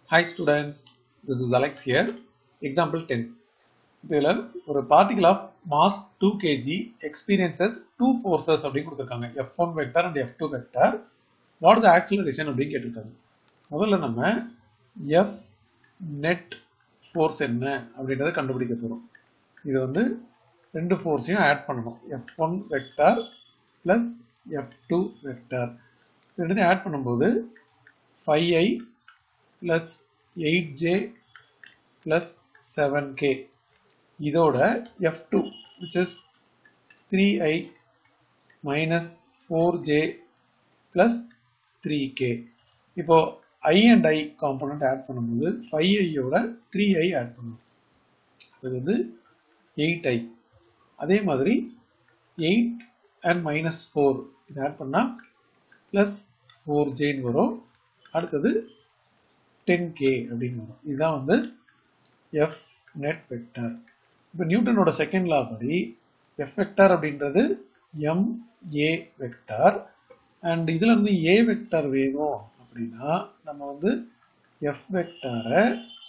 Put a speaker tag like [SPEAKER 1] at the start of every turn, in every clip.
[SPEAKER 1] Hi students, this is Alex here. Example 10. இதில் ஒரு particle of mass two KG experiences two forces அப்படின்னு கொடுத்துருக்காங்க F one vector and F two vector what is acceleration அப்படின்னு கேட்டிருக்காங்க முதல்ல நம்ம F net force என்ன அப்படின்றத கண்டுபிடிக்க போகிறோம் இது வந்து ரெண்டு ஃபோர்ஸையும் ஆட் பண்ணணும் F one vector plus F two vector ரெண்டுத்தையும் ஆட் பண்ணும்போது five I plus eight J plus seven K இதோட F two which is three I minus four J plus three K இப்போ I and I component add பண்ணும்போது five ஐயோட three I add பண்ணணும் அது வந்து eight I அதே மாதிரி eight and minus four இது ஆட் பண்ணால் ப்ளஸ் ஃபோர் ஜேன்னு வரும் அடுத்தது டென் கே அப்படின்னு வரும் இதுதான் வந்து எஃப் நெட் வெக்டர் இப்போ நியூட்டனோட செகண்ட் லா படி எஃப் வெக்டர் அப்படின்றது எம் ஏ வெக்டர் அண்ட் இதுல இருந்து ஏ வெக்டர் வேணும் அப்படின்னா நம்ம வந்து எஃப் வெக்டரை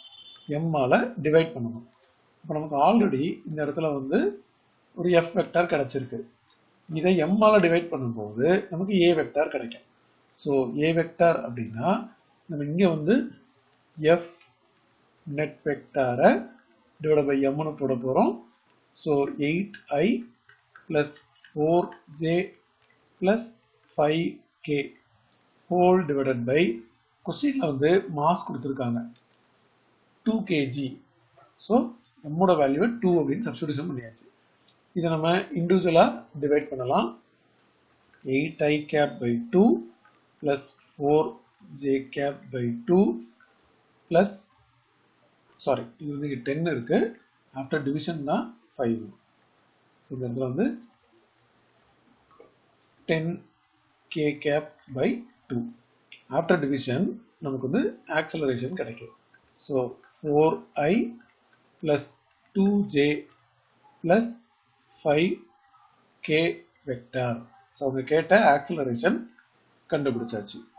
[SPEAKER 1] எம்மால டிவைட் பண்ணணும் இப்போ நமக்கு ஆல்ரெடி இந்த இடத்துல வந்து ஒரு எஃப் வெக்டர் கிடைச்சிருக்கு இதை எம்மால டிவைட் பண்ணும்போது நமக்கு ஏ வெக்டர் கிடைக்கும் ஸோ ஏ வெக்டர் அப்படின்னா நம்ம இங்கே வந்து எஃப் நெட் வெக்டாரை டிவைட் பை எம்னு போட போகிறோம் so eight I plus four J plus five K whole divided by கொஸ்டினில் வந்து மாஸ் கொடுத்துருக்காங்க டூ கேஜி ஸோ எம்மோட வேல்யூவை டூ அப்படின்னு சப்ஸ்டியூஷன் பண்ணியாச்சு இதை நம்ம இண்டிவிஜுவலாக டிவைட் பண்ணலாம் eight I cap by two plus four J cap by two plus sorry இது வந்து இங்கே டென் இருக்கு ஆஃப்டர் டிவிஷன் தான் ஃபைவ் ஸோ இந்த இடத்துல வந்து ten K cap by two after division நமக்கு வந்து ஆக்சலரேஷன் கிடைக்கும் so four I plus two J plus five K vector so அவங்க கேட்ட ஆக்சலரேஷன் கண்டுபிடிச்சாச்சு